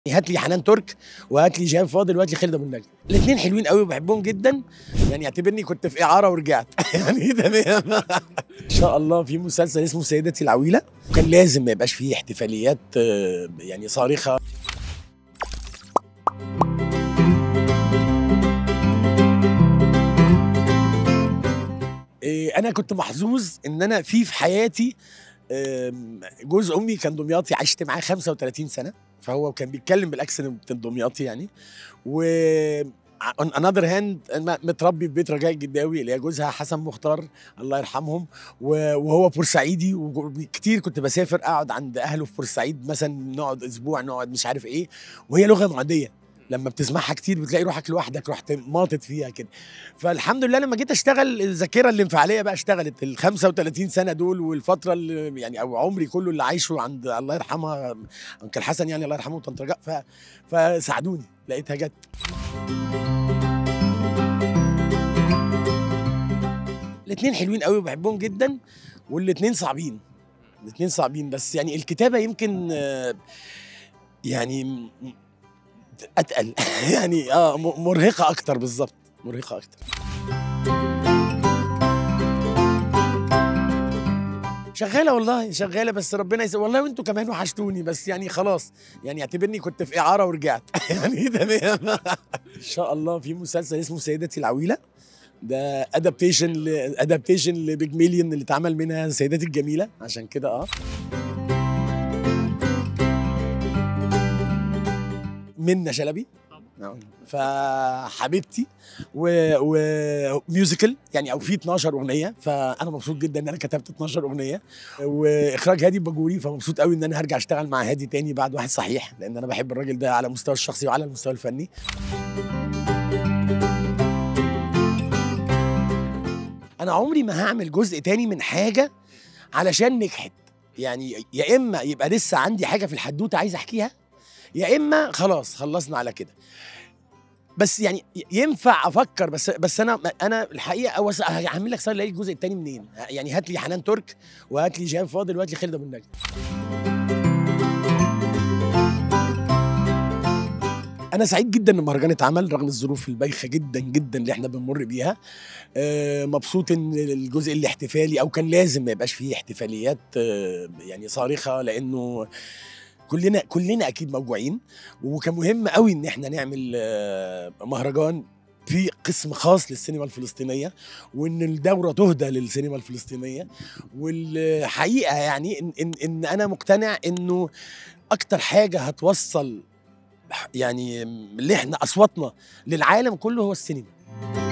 هات لي حنان ترك وهات لي جيهان فاضل وهات لي خالد ابو النجم الاثنين حلوين قوي وبحبهم جدا يعني اعتبرني كنت في اعاره ورجعت يعني تمام ان شاء الله في مسلسل اسمه سيدتي العويله كان لازم ما يبقاش فيه احتفاليات آه، يعني صارخه إيه، انا كنت محظوظ ان انا في في حياتي آم، جوز امي كان دمياطي عشت معاه 35 سنه فهو كان بيتكلم بالاكسنت الدمياطي يعني و on another hand أنا متربي في بيت رجاء الجداوي اللي هي جوزها حسن مختار الله يرحمهم و- وهو بورسعيدي وكتير كنت بسافر اقعد عند اهله في بورسعيد مثلا نقعد اسبوع نقعد مش عارف ايه وهي لغه معديه لما بتسمعها كتير بتلاقي روحك لوحدك رحت ماطط فيها كده فالحمد لله لما جيت اشتغل الذاكره الانفعاليه بقى اشتغلت ال 35 سنه دول والفتره اللي يعني او عمري كله اللي عايشه عند الله يرحمها انكل حسن يعني الله يرحمه وطنط رجاء ف... فساعدوني لقيتها جت الاثنين حلوين قوي وبحبهم جدا والاثنين صعبين الاثنين صعبين بس يعني الكتابه يمكن آه، يعني م- اتقل يعني اه م- مرهقه اكتر بالظبط مرهقه اكتر شغاله والله شغاله بس ربنا يسلمك والله وانتوا كمان وحشتوني بس يعني خلاص يعني اعتبرني كنت في اعاره ورجعت يعني تمام ان شاء الله في مسلسل اسمه سيدتي العويله ده ادابتيشن ادابتيشن لبيج ميليون اللي اتعمل منها سيدتي الجميله عشان كده اه منة شلبي نعم. فحبيبتي و... وميوزيكال يعني او في 12 اغنيه فانا مبسوط جدا ان انا كتبت 12 اغنيه واخراج هادي باجوري فمبسوط قوي ان انا هرجع اشتغل مع هادي تاني بعد واحد صحيح لان انا بحب الراجل ده على المستوى الشخصي وعلى المستوى الفني انا عمري ما هعمل جزء تاني من حاجه علشان نجحت يعني يا اما يبقى لسه عندي حاجه في الحدوته عايز احكيها يا اما خلاص خلصنا على كده بس يعني ي- ينفع افكر بس بس انا انا الحقيقه أوس- هعمل لك صار لي الجزء الثاني منين يعني هات لي حنان ترك وهات لي جيهان فاضل وهات لي خالد ابو النجم انا سعيد جدا ان المهرجان اتعمل رغم الظروف البايخه جدا جدا اللي احنا بنمر بيها آه، مبسوط ان الجزء الاحتفالي او كان لازم ما يبقاش فيه احتفاليات آه، يعني صارخه لانه كلنا كلنا اكيد موجوعين وكان مهم قوي ان احنا نعمل آه، مهرجان في قسم خاص للسينما الفلسطينيه وان الدوره تهدى للسينما الفلسطينيه والحقيقه يعني ان ان, إن انا مقتنع انه اكتر حاجه هتوصل يعني اللي احنا اصواتنا للعالم كله هو السينما